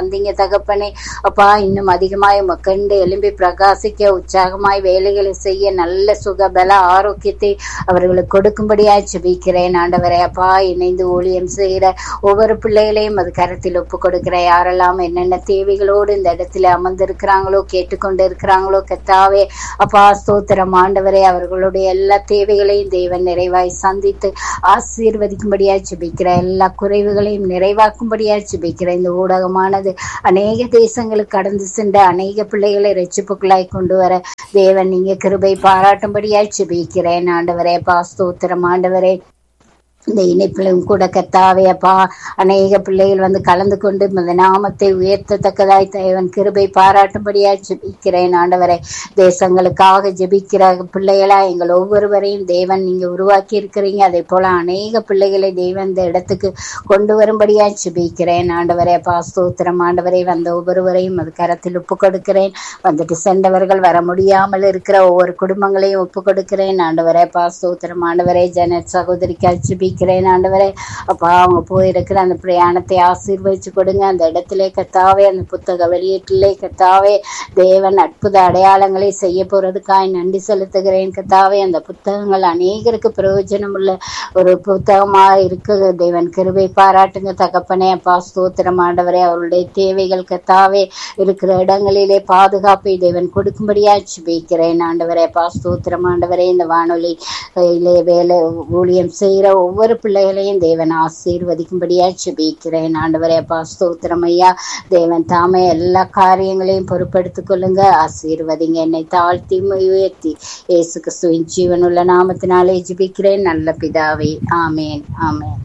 தந்தீங்க தகப்பனே அப்பா இன்னும் அதிகமாய் மக்கண்டு எலும்பி பிரகாசிக்க உற்சாகமாய் வேலைகளை செய்ய நல்ல சுக பல ஆரோக்கியத்தை அவர்களுக்கு கொடுக்கும்படியாய் ஜெபிக்கிறேன் ஆண்டவரே அப்பா இணைந்து ஊழியம் செய்கிற ஒவ்வொரு பிள்ளைகளையும் அது கருத்தில் ஒப்பு கொடுக்கிறேன் யாரெல்லாம் என்னென்ன தேவைகளோடு இந்த இடத்துல அமர்ந்திருக்கிறாங்களோ கேட்டுக்கொண்டு இருக்கிறாங்களோ கத்தாவே அப்பா ஸ்தோத்திரம் ஆண்டவரே அவர்களுடைய எல்லா தேவைகளையும் தேவன் நிறைவாய் சந்தித்து ஆசீர்வதிக்கும்படியா ஜெபிக்கிற எல்லா குறைவுகளையும் நிறைவாக்கும்படியா ஜெபிக்கிற இந்த ஊடகமானது அநேக தேசங்களுக்கு கடந்து சென்ற அநேக பிள்ளைகளை ரட்சிப்புக்குள்ளாய் கொண்டு வர தேவன் நீங்க கிருபை பாராட்டும்படியா ஜெபிக்கிறேன் ஆண்டவரே பா ஸ்தோத்திரம் ஆண்டவரே இந்த இணைப்பிலும் கூட கத்தாவே அப்பா அநேக பிள்ளைகள் வந்து கலந்து கொண்டு இந்த நாமத்தை உயர்த்தத்தக்கதாய் தேவன் கிருபை பாராட்டும்படியா ஜெபிக்கிறேன் ஆண்டவரை தேசங்களுக்காக ஜெபிக்கிற பிள்ளைகளா எங்கள் ஒவ்வொருவரையும் தேவன் நீங்க உருவாக்கி இருக்கிறீங்க அதே போல அநேக பிள்ளைகளை தேவன் இந்த இடத்துக்கு கொண்டு வரும்படியா ஜெபிக்கிறேன் ஆண்டவரே அப்பா ஸ்தோத்திரம் ஆண்டவரை வந்த ஒவ்வொருவரையும் அது கரத்தில் ஒப்பு கொடுக்கிறேன் வந்துட்டு சென்றவர்கள் வர முடியாமல் இருக்கிற ஒவ்வொரு குடும்பங்களையும் ஒப்பு கொடுக்கிறேன் ஆண்டவரே அப்பா ஸ்தோத்திரம் ஆண்டவரே ஜன சகோதரிக்கா ஜெபிக்கிறேன் ஆண்டவரே அப்பா அவங்க போயிருக்கிற அந்த பிரயாணத்தை ஆசீர்வதிச்சு கொடுங்க அந்த இடத்திலே கத்தாவே அந்த புத்தக வெளியீட்டிலே கத்தாவே தேவன் அற்புத அடையாளங்களை செய்ய போறதுக்காய் நன்றி செலுத்துகிறேன் கத்தாவே அந்த புத்தகங்கள் அநேகருக்கு பிரயோஜனம் உள்ள ஒரு புத்தகமா இருக்கு தேவன் கிருபை பாராட்டுங்க தகப்பனே அப்பா ஸ்தோத்திரம் ஆண்டவரே அவருடைய தேவைகள் கத்தாவே இருக்கிற இடங்களிலே பாதுகாப்பை தேவன் கொடுக்கும்படியா ஜெபிக்கிறேன் ஆண்டவரே அப்பா ஸ்தோத்திரம் ஆண்டவரே இந்த வானொலி இலே வேலை ஊழியம் செய்கிற ஒவ்வொரு பிள்ளைகளையும் தேவன் ஆசீர்வதிக்கும்படியா ஜெபிக்கிறேன் ஆண்டவரே அப்பா ஸ்தோத்திரம் ஐயா தேவன் தாமே எல்லா காரியங்களையும் பொறுப்படுத்திக் கொள்ளுங்க ஆசீர்வதிங்க என்னை தாழ்த்தி உயர்த்தி இயேசு கிறிஸ்துவின் ஜீவனுள்ள நாமத்தினாலே ஜெபிக்கிறேன் நல்ல பிதாவே ஆமேன் ஆமேன்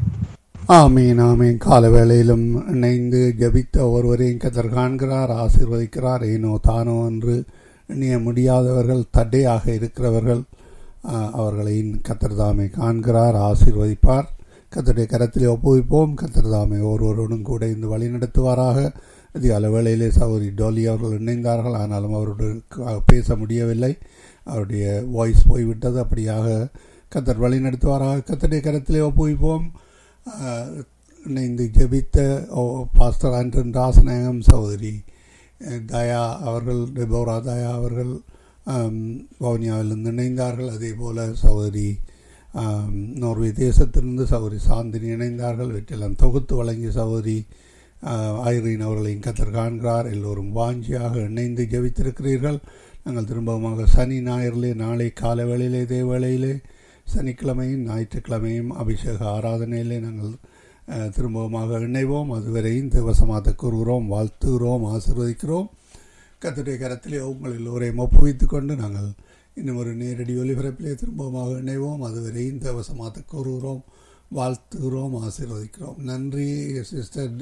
ஆமீன் ஆமீன் கால வேளையிலும் இணைந்து ஜபித்த ஒருவரையும் கத்தர் காண்கிறார் ஆசீர்வதிக்கிறார் ஏனோ தானோ என்று எண்ணிய முடியாதவர்கள் தடையாக இருக்கிறவர்கள் ஆ, அவர்களை கத்தர் தாமே காண்கிறார் ஆசீர்வதிப்பார் கத்தருடைய கரத்திலே ஒப்புவிப்போம் கத்தர் தாமே ஒருவருடன் கூட இந்த வழி நடத்துவாராக அதிகால வேளையிலே சௌரி டோலி அவர்கள் இணைந்தார்கள் ஆனாலும் அவருடன் க- பேச முடியவில்லை அவருடைய வாய்ஸ் போய்விட்டது அப்படியாக கத்தர் வழி நடத்துவாராக கத்தருடைய கரத்திலே ஒப்புவிப்போம் ஆஹ், இணைந்து ஜெபித்த ஓ பாஸ்டர் ஆண்டன் ராசநாயகம் சகோதரி அஹ், தயா அவர்கள் டெபோரா தயா அவர்கள் ஆம், வவுனியாவிலிருந்து இணைந்தார்கள் அதே போல சகோதரி ஆம், நோர்வே தேசத்திலிருந்து சகோதரி சாந்தினி இணைந்தார்கள் வெற்றெல்லாம் தொகுத்து வழங்கிய சகோதரி ஆஹ், ஐரீன் அவர்களையும் கத்தர் காண்கிறார் எல்லோரும் வாஞ்சியாக இணைந்து ஜெபித்திருக்கிறீர்கள் நாங்கள் திரும்பவுமாக சனி ஞாயிறிலே நாளை காலை வேளையிலே இதே வேளையிலே சனிக்கிழமையும் ஞாயிற்றுக்கிழமையும் அபிஷேக ஆராதனையிலே நாங்கள் அஹ், திரும்பவுமாக இணைவோம் அதுவரையும் தேவசமாத்த கூறுகிறோம் வாழ்த்துகிறோம் ஆசீர்வதிக்கிறோம் கத்துடைய கரத்திலே உங்கள் எல்லோரையும் ஒப்புவித்துக் கொண்டு நாங்கள் இன்னும் ஒரு நேரடி ஒலிபரப்பிலே திரும்பவுமாக இணைவோம் அதுவரையும் தேவசமாத்த கூறுகிறோம் வாழ்த்துகிறோம் ஆசீர்வதிக்கிறோம் நன்றி சிஸ்டர்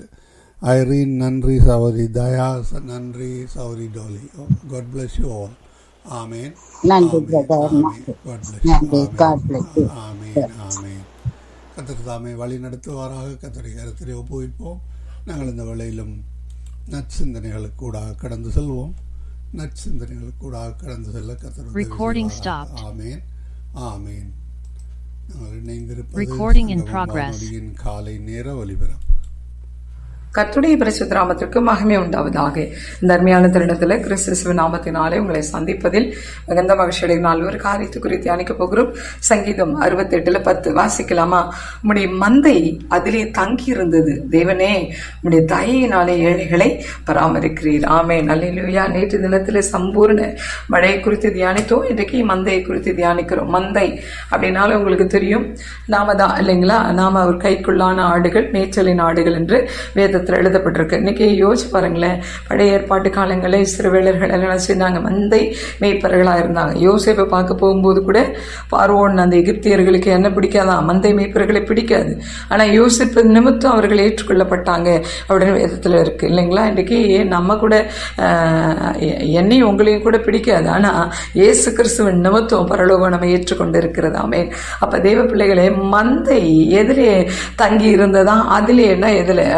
ஐரீன் நன்றி சௌரி தயா நன்றி Sowri Dolly God bless you all ஆமேன் நன்றி ஆமென், brother. Amen. God bless you. நன்றி. ஆமென். God bless you. ஆமென், ஆமென். கர்த்தர் தாமே வழி நடத்துவாராக கத்தரை கருத்திலே ஒப்புவிப்போம் நாங்கள் இந்த வேளையிலும் நற்சிந்தனைகளுக்கு கூட கடந்து செல்வோம் நற்சிந்தனைகளுக்கு கூட கடந்து செல்ல கத்தர் உதவி Recording செய்வாராக. stopped. ஆமென் ஆமென் நாங்கள் இணைந்திருப்பது Recording in சங்கமம் progress. வானொலியின் காலை நேர ஒலிபரப்பு கர்த்துடைய பரிசுத்த நாமத்திற்கு மகிமை உண்டாவதாக இந்த அருமையான தருணத்தில் கிறிஸ்துவ நாமத்தினாலே உங்களை சந்திப்பதில் மிகுந்த மகிழ்ச்சி அடைகினால் ஒரு காரியத்தை குறித்து தியானிக்க போகிறோம் சங்கீதம் அறுபத்தி எட்டுல பத்து வாசிக்கலாமா உம்முடைய மந்தை அதிலே தங்கி இருந்தது தேவனே உம்முடைய தயையினாலே ஏழைகளை பராமரிக்கிறீர் ஆமே நல்ல நேற்று தினத்தில் சம்பூர்ண மழையை குறித்து தியானித்தோம் இன்றைக்கு மந்தையை குறித்து தியானிக்கிறோம் மந்தை அப்படின்னாலும் உங்களுக்கு தெரியும் நாம தான் இல்லைங்களா நாம ஒரு கைக்குள்ளான ஆடுகள் மேய்ச்சலின் ஆடுகள் என்று வேதத்தில் எழுதப்பட்டிருக்கு இன்னைக்கு யோசிச்சு பாருங்களேன் பழைய ஏற்பாட்டு காலங்களில் இஸ்ரவேலர்கள் எல்லாம் செய்தாங்க மந்தை மேய்ப்பர்களா இருந்தாங்க யோசேப்பை பார்க்க போகும்போது கூட பார்வோன் அந்த எகிப்தியர்களுக்கு என்ன பிடிக்காதான் மந்தை மேய்ப்பர்களை பிடிக்காது ஆனா யோசிப்பு நிமித்தம் அவர்கள் ஏற்றுக்கொள்ளப்பட்டாங்க அப்படின்னு வேதத்துல இருக்கு இல்லைங்களா இன்றைக்கு நம்ம கூட ஆஹ், எ- என்னையும் உங்களையும் கூட பிடிக்காது ஆனா இயேசு கிறிஸ்துவின் நிமித்தம் பரலோகம் நம்ம ஏற்றுக்கொண்டு இருக்கிறதாமே அப்ப தேவ பிள்ளைகளே மந்தை எதிலே தங்கி இருந்ததா அதிலே என்ன எதுல அப்படின்னு பார்த்தா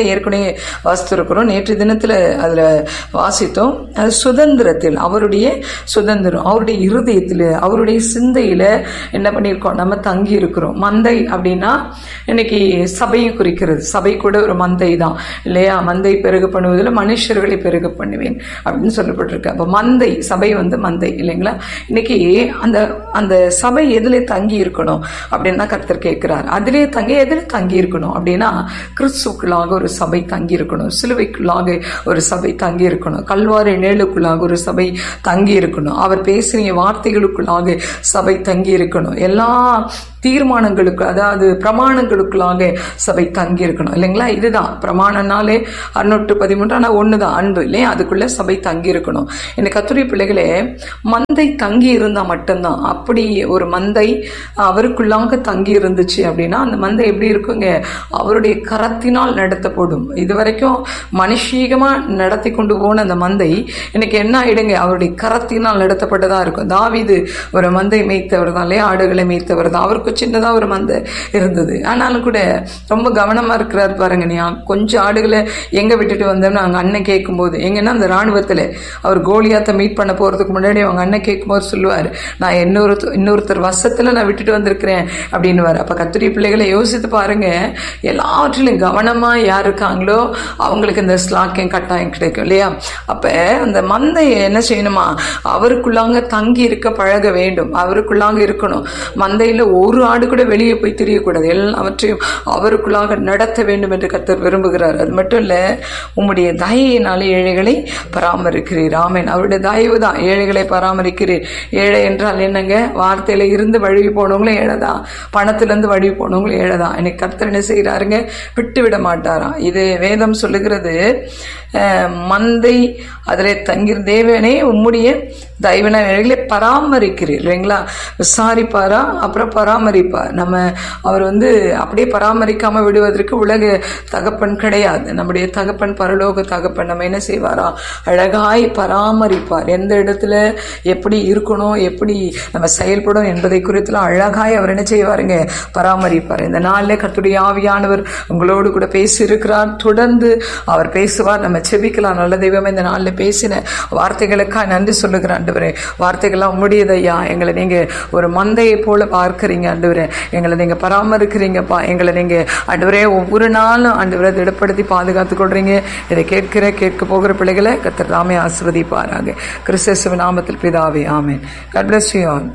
ஏற்கனவே வாசித்திருக்கிறோம் நேற்று தினத்துல அதுல வாசித்தோம் அது சுதந்திரத்தில் அவருடைய சுதந்திரம் அவருடைய இருதயத்தில் அவருடைய சிந்தையில என்ன பண்ணியிருக்கோம் நம்ம தங்கி இருக்கிறோம் மந்தை அப்படின்னா இன்னைக்கு சபையை குறிக்கிறது சபை கூட ஒரு மந்தை தான் இல்லையா மந்தை பெருக பண்ணுவதில் மனுஷர்களை பெருக பண்ணுவேன் அப்படின்னு சொல்லப்பட்டிருக்கு அப்போ மந்தை சபை வந்து மந்தை இல்லைங்களா இன்னைக்கு அந்த அந்த சபை எதுல தங்கி இருக்கணும் அப்படின்னா கர்த்தர் கேட்கிறார் அதிலே தங்கி எதில் தங்கி இருக்கணும் அப்படின்னா கிறிஸ்துக்குள்ளாக ஒரு சபை தங்கி இருக்கணும் சிலுவைக்குள்ளாக ஒரு சபை தங்கி இருக்கணும் கல்வாரி நிழலுக்குள்ளாக ஒரு சபை தங்கி இருக்கணும் அவர் பேசிய வார்த்தைகளுக்குள்ளாக சபை தங்கி இருக்கணும் எல்லா தீர்மானங்களுக்கு அதாவது பிரமாணங்களுக்குள்ளாக சபை தங்கி இருக்கணும் இல்லைங்களா இதுதான் பிரமாணம்னாலே அறுநூற்று பதிமூன்று ஆனால் ஒன்று தான் அன்பு இல்லையா அதுக்குள்ள சபை தங்கி இருக்கணும் இந்த கத்துரை பிள்ளைகளே மந்தை தங்கி இருந்தால் மட்டும்தான் அப்படி ஒரு மந்தை அவருக்குள்ளாக தங்கி இருந்துச்சு அப்படின்னா அந்த மந்தை எப்படி இருக்குங்க அவருடைய கரத்தினால் நடத்தப்படும் இது வரைக்கும் மனுஷீகமா நடத்தி கொண்டு போன அந்த மந்தை இன்னைக்கு என்ன ஆயிடுங்க அவருடைய கரத்தினால் நடத்தப்பட்டதா இருக்கும் தாவிது ஒரு மந்தை மேய்த்தவர் தான் இல்லையா ஆடுகளை மேய்த்தவர் தான் அவருக்கு சின்னதா ஒரு மந்தை இருந்தது ஆனாலும் கூட ரொம்ப கவனமா இருக்கிறார் பாருங்க நீ கொஞ்சம் ஆடுகளை எங்க விட்டுட்டு வந்தோம்னு அவங்க அண்ணன் கேட்கும்போது எங்கன்னா அந்த ராணுவத்துல அவர் கோலியாத்தை மீட் பண்ண போறதுக்கு முன்னாடி அவங்க அண்ணன் கேட்கும்போது சொல்லுவார் நான் இன்னொரு இன்னொருத்தர் வசத்துல நான் விட்டுட்டு வந்திருக்கிறேன் அப்படின்னு அப்ப கத்திரி பிள்ளைகளை யோசித்து பாருங்க எல்லாவற்றிலும் கவனமா யார் இருக்காங்களோ அவங்களுக்கு இந்த ஸ்லாக்கியம் கட்டாயம் கிடைக்கும் இல்லையா அப்ப அந்த மந்தை என்ன செய்யணுமா அவருக்குள்ளாங்க தங்கி இருக்க பழக வேண்டும் அவருக்குள்ளாங்க இருக்கணும் மந்தையில ஒரு ஆடு கூட வெளியே போய் தெரியக்கூடாது எல்லாவற்றையும் அவருக்குள்ளாக நடத்த வேண்டும் என்று கர்த்தர் விரும்புகிறார் அது மட்டும் இல்ல உம்முடைய தயையினாலே ஏழைகளை பராமரிக்கிறீர் ஆமேன் அவருடைய தயவு தான் ஏழைகளை பராமரிக்கிறீர் ஏழை என்றால் என்னங்க வார்த்தையில இருந்து வழி போனவங்களும் ஏழைதான் பணத்துல இருந்து வழி போனவங்களும் ஏழைதான் இன்னைக்கு கர்த்தர் என்ன செய்யறாருங்க விட்டு விட மாட்டாராம் இது வேதம் சொல்லுகிறது மந்தை அதில் தங்கிற தேவனே உம்முடைய தெய்வன வேலைகளை பராமரிக்கிறீர் இல்லைங்களா விசாரிப்பாரா அப்புறம் பராமரிப்பார் நம்ம அவர் வந்து அப்படியே பராமரிக்காம விடுவதற்கு உலக தகப்பன் கிடையாது நம்முடைய தகப்பன் பரலோக தகப்பன் நம்ம என்ன செய்வாரா அழகாய் பராமரிப்பார் எந்த இடத்துல எப்படி இருக்கணும் எப்படி நம்ம செயல்படும் என்பதை குறித்துலாம் அழகாய் அவர் என்ன செய்வாருங்க பராமரிப்பார் இந்த நாளில் கத்துடைய ஆவியானவர் உங்களோடு கூட பேசி இருக்கிறார் தொடர்ந்து அவர் பேசுவார் நம்ம செபிக்கலாம் நல்ல தெய்வம் இந்த நாளில் பேசின வார்த்தைகளுக்காக நன்றி சொல்லுகிறேன் ஆண்டவரே வார்த்தைகள்லாம் உம்முடையது ஐயா எங்களை நீங்க ஒரு மந்தையை போல பார்க்கறீங்க ஆண்டவரே எங்களை நீங்க பராமரிக்கிறீங்கப்பா எங்களை நீங்க ஆண்டவரே ஒவ்வொரு நாளும் ஆண்டவரை திடப்படுத்தி பாதுகாத்து கொள்றீங்க இதை கேட்கிற கேட்க போகிற பிள்ளைகளை கத்தர் ராமே ஆசிர்வதிப்பாராங்க கிறிஸ்தவ நாமத்தில் பிதாவே ஆமேன் God bless you all.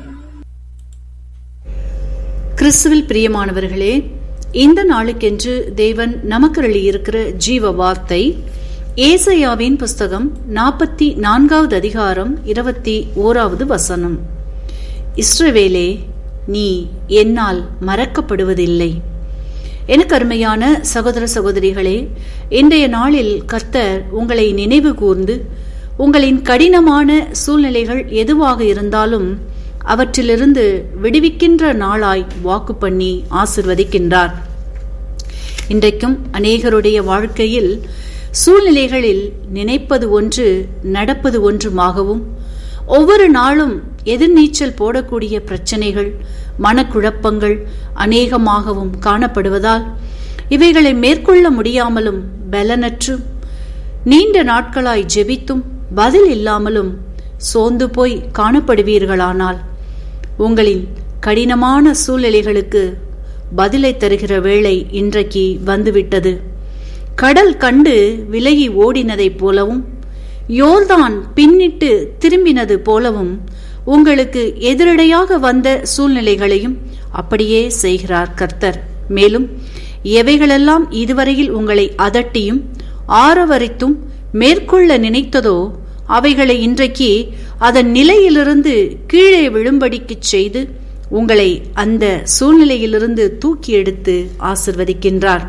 கிறிஸ்துவில் பிரியமானவர்களே இந்த நாளுக்கென்று தேவன் நமக்கு இருக்கிற ஜீவ வார்த்தை ஏசையாவின் புஸ்தகம் நாற்பத்தி நான்காவது அதிகாரம் இருபத்தி ஓராவது வசனம் இஸ்ரவேலே நீ என்னால் மறக்கப்படுவதில்லை எனக்கு அருமையான சகோதர சகோதரிகளே இன்றைய நாளில் கர்த்தர் உங்களை நினைவு கூர்ந்து உங்களின் கடினமான சூழ்நிலைகள் எதுவாக இருந்தாலும் அவற்றிலிருந்து விடுவிக்கின்ற நாளாய் வாக்கு பண்ணி ஆசிர்வதிக்கின்றார் இன்றைக்கும் அநேகருடைய வாழ்க்கையில் சூழ்நிலைகளில் நினைப்பது ஒன்று நடப்பது ஒன்றுமாகவும் ஒவ்வொரு நாளும் எதிர்நீச்சல் போடக்கூடிய பிரச்சனைகள் மனக்குழப்பங்கள் அநேகமாகவும் காணப்படுவதால் இவைகளை மேற்கொள்ள முடியாமலும் பலனற்றும் நீண்ட நாட்களாய் ஜெபித்தும் பதில் இல்லாமலும் சோர்ந்து போய் காணப்படுவீர்களானால் உங்களின் கடினமான சூழ்நிலைகளுக்கு பதிலை தருகிற வேளை இன்றைக்கு வந்துவிட்டது கடல் கண்டு விலகி ஓடினதைப் போலவும் யோர்தான் பின்னிட்டு திரும்பினது போலவும் உங்களுக்கு எதிரடையாக வந்த சூழ்நிலைகளையும் அப்படியே செய்கிறார் கர்த்தர் மேலும் எவைகளெல்லாம் இதுவரையில் உங்களை அதட்டியும் ஆரவரித்தும் மேற்கொள்ள நினைத்ததோ அவைகளை இன்றைக்கு அதன் நிலையிலிருந்து கீழே விழும்படிக்குச் செய்து உங்களை அந்த சூழ்நிலையிலிருந்து தூக்கி எடுத்து ஆசிர்வதிக்கின்றார்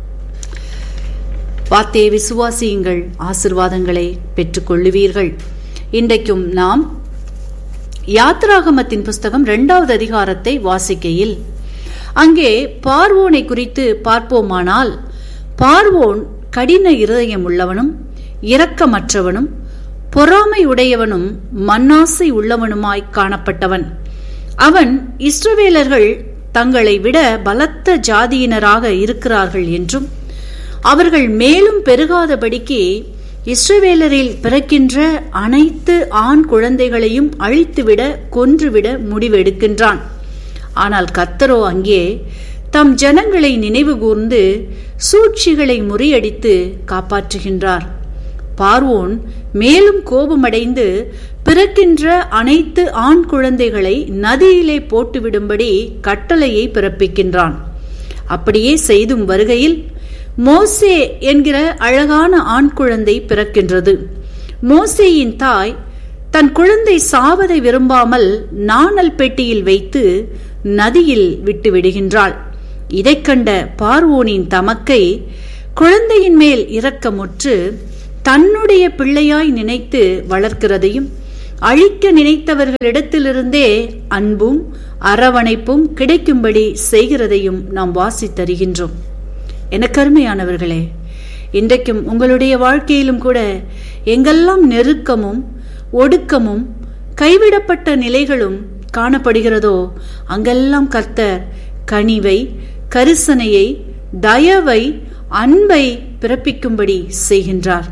வார்த்தையை விசுவாசியுங்கள் ஆசிர்வாதங்களை பெற்றுக்கொள்ளுவீர்கள் இன்றைக்கும் நாம் யாத்ராகமத்தின் புஸ்தகம் இரண்டாவது அதிகாரத்தை வாசிக்கையில் அங்கே பார்வோனை குறித்து பார்ப்போமானால் பார்வோன் கடின இருதயம் உள்ளவனும் இரக்கமற்றவனும் பொறாமை உடையவனும் மண்ணாசை உள்ளவனுமாய் காணப்பட்டவன் அவன் இஸ்ரவேலர்கள் தங்களை விட பலத்த ஜாதியினராக இருக்கிறார்கள் என்றும் அவர்கள் மேலும் பெருகாதபடிக்கு இஸ்ரவேலரில் பிறக்கின்ற அனைத்து ஆண் குழந்தைகளையும் அழித்துவிட கொன்றுவிட முடிவெடுக்கின்றான் ஆனால் கத்தரோ அங்கே தம் ஜனங்களை நினைவு கூர்ந்து சூழ்ச்சிகளை முறியடித்து காப்பாற்றுகின்றார் பார்வோன் மேலும் கோபமடைந்து பிறக்கின்ற அனைத்து ஆண் குழந்தைகளை நதியிலே போட்டுவிடும்படி கட்டளையை பிறப்பிக்கின்றான் அப்படியே செய்தும் வருகையில் மோசே என்கிற அழகான ஆண் குழந்தை பிறக்கின்றது மோசேயின் தாய் தன் குழந்தை சாவதை விரும்பாமல் நாணல் பெட்டியில் வைத்து நதியில் விட்டு விடுகின்றாள் இதைக் கண்ட பார்வோனின் தமக்கை குழந்தையின் மேல் இரக்கமுற்று தன்னுடைய பிள்ளையாய் நினைத்து வளர்க்கிறதையும் அழிக்க நினைத்தவர்களிடத்திலிருந்தே அன்பும் அரவணைப்பும் கிடைக்கும்படி செய்கிறதையும் நாம் வாசித்தருகின்றோம் எனக்கருமையானவர்களே இன்றைக்கும் உங்களுடைய வாழ்க்கையிலும் கூட எங்கெல்லாம் நெருக்கமும் ஒடுக்கமும் கைவிடப்பட்ட நிலைகளும் காணப்படுகிறதோ அங்கெல்லாம் கர்த்தர் கனிவை கரிசனையை தயவை அன்பை பிறப்பிக்கும்படி செய்கின்றார்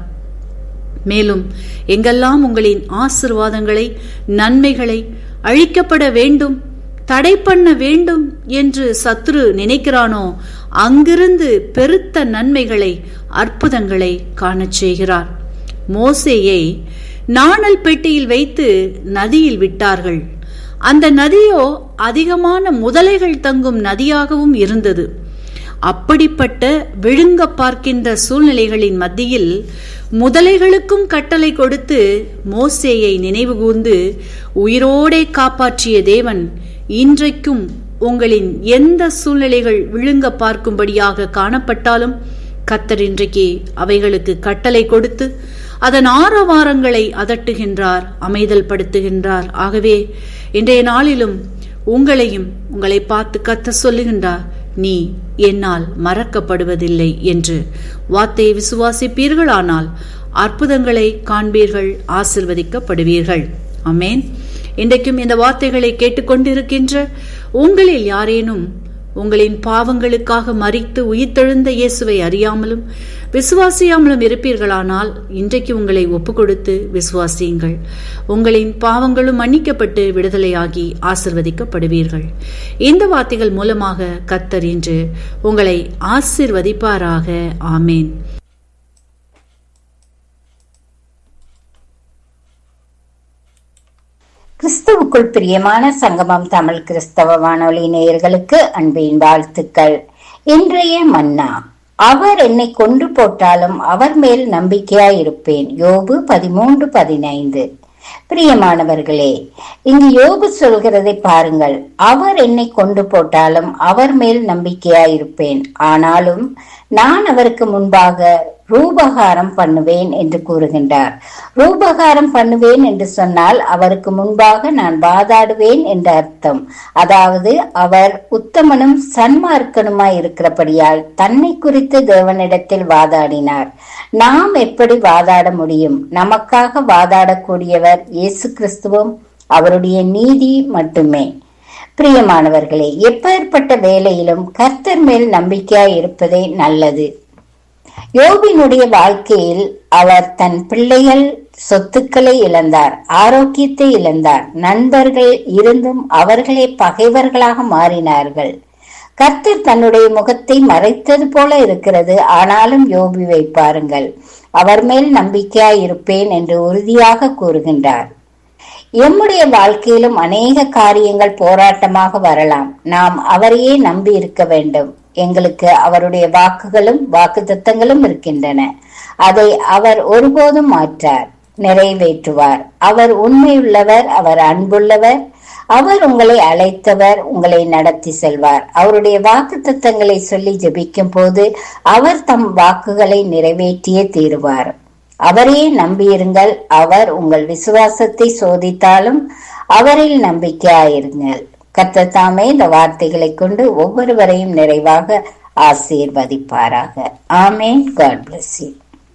மேலும் எங்கெல்லாம் உங்களின் ஆசிர்வாதங்களை நன்மைகளை அழிக்கப்பட வேண்டும் தடை பண்ண வேண்டும் என்று சத்ரு நினைக்கிறானோ அங்கிருந்து பெருத்த நன்மைகளை அற்புதங்களை காணச் செய்கிறார் மோசேயை நாணல் பெட்டியில் வைத்து நதியில் விட்டார்கள் அந்த நதியோ அதிகமான முதலைகள் தங்கும் நதியாகவும் இருந்தது அப்படிப்பட்ட விழுங்க பார்க்கின்ற சூழ்நிலைகளின் மத்தியில் முதலைகளுக்கும் கட்டளை கொடுத்து மோசேயை நினைவுகூர்ந்து உயிரோடே காப்பாற்றிய தேவன் இன்றைக்கும் உங்களின் எந்த சூழ்நிலைகள் விழுங்க பார்க்கும்படியாக காணப்பட்டாலும் கத்தர் இன்றைக்கு அவைகளுக்கு கட்டளை கொடுத்து அதன் ஆரவாரங்களை அதட்டுகின்றார் அமைதல் படுத்துகின்றார் ஆகவே இன்றைய நாளிலும் உங்களையும் உங்களை பார்த்து கத்த சொல்லுகின்றார் நீ என்னால் மறக்கப்படுவதில்லை என்று வார்த்தையை விசுவாசிப்பீர்களானால் அற்புதங்களை காண்பீர்கள் ஆசிர்வதிக்கப்படுவீர்கள் அமேன் இன்றைக்கும் இந்த வார்த்தைகளை கேட்டுக்கொண்டிருக்கின்ற உங்களில் யாரேனும் உங்களின் பாவங்களுக்காக மறித்து உயிர்த்தெழுந்த இயேசுவை அறியாமலும் விசுவாசியாமலும் இருப்பீர்களானால் இன்றைக்கு உங்களை ஒப்புக்கொடுத்து விசுவாசியுங்கள் உங்களின் பாவங்களும் மன்னிக்கப்பட்டு விடுதலையாகி ஆசிர்வதிக்கப்படுவீர்கள் இந்த வார்த்தைகள் மூலமாக கத்தர் இன்று உங்களை ஆசிர்வதிப்பாராக ஆமேன் கிறிஸ்துவுக்குள் பிரியமான சங்கமம் தமிழ் கிறிஸ்தவ வானொலி நேயர்களுக்கு அன்பின் வாழ்த்துக்கள் இன்றைய மன்னா அவர் என்னை கொன்று போட்டாலும் அவர் மேல் நம்பிக்கையாய் இருப்பேன் யோபு பதிமூன்று பதினைந்து பிரியமானவர்களே இங்கு யோபு சொல்கிறதை பாருங்கள் அவர் என்னை கொண்டு போட்டாலும் அவர் மேல் நம்பிக்கையாய் இருப்பேன் ஆனாலும் நான் அவருக்கு முன்பாக ரூபகாரம் பண்ணுவேன் என்று கூறுகின்றார் ரூபகாரம் பண்ணுவேன் என்று சொன்னால் அவருக்கு முன்பாக நான் வாதாடுவேன் என்ற அர்த்தம் அதாவது அவர் உத்தமனும் சன்மார்க்கனுமாய் இருக்கிறபடியால் தன்னை குறித்து தேவனிடத்தில் வாதாடினார் நாம் எப்படி வாதாட முடியும் நமக்காக வாதாடக்கூடியவர் இயேசு கிறிஸ்துவும் அவருடைய நீதி மட்டுமே பிரியமானவர்களே எப்பேற்பட்ட வேலையிலும் கர்த்தர் மேல் நம்பிக்கையாய் இருப்பதே நல்லது யோபினுடைய வாழ்க்கையில் அவர் தன் பிள்ளைகள் சொத்துக்களை இழந்தார் ஆரோக்கியத்தை இழந்தார் நண்பர்கள் இருந்தும் அவர்களே பகைவர்களாக மாறினார்கள் கர்த்தர் தன்னுடைய முகத்தை மறைத்தது போல இருக்கிறது ஆனாலும் யோபிவை பாருங்கள் அவர் மேல் நம்பிக்கையாய் இருப்பேன் என்று உறுதியாக கூறுகின்றார் எம்முடைய வாழ்க்கையிலும் அநேக காரியங்கள் போராட்டமாக வரலாம் நாம் அவரையே நம்பி இருக்க வேண்டும் எங்களுக்கு அவருடைய வாக்குகளும் வாக்கு தத்தங்களும் இருக்கின்றன அதை அவர் ஒருபோதும் மாற்றார் நிறைவேற்றுவார் அவர் உண்மையுள்ளவர் அவர் அன்புள்ளவர் அவர் உங்களை அழைத்தவர் உங்களை நடத்தி செல்வார் அவருடைய வாக்கு தத்தங்களை சொல்லி ஜெபிக்கும் போது அவர் தம் வாக்குகளை நிறைவேற்றியே தீருவார் அவரையே நம்பியிருங்கள் அவர் உங்கள் விசுவாசத்தை சோதித்தாலும் அவரில் நம்பிக்கையாயிருங்கள் கத்தத்தாமே இந்த வார்த்தைகளை கொண்டு ஒவ்வொருவரையும் நிறைவாக ஆசீர்வதிப்பாராக ஆமேன் காட் பிளஸ் யூ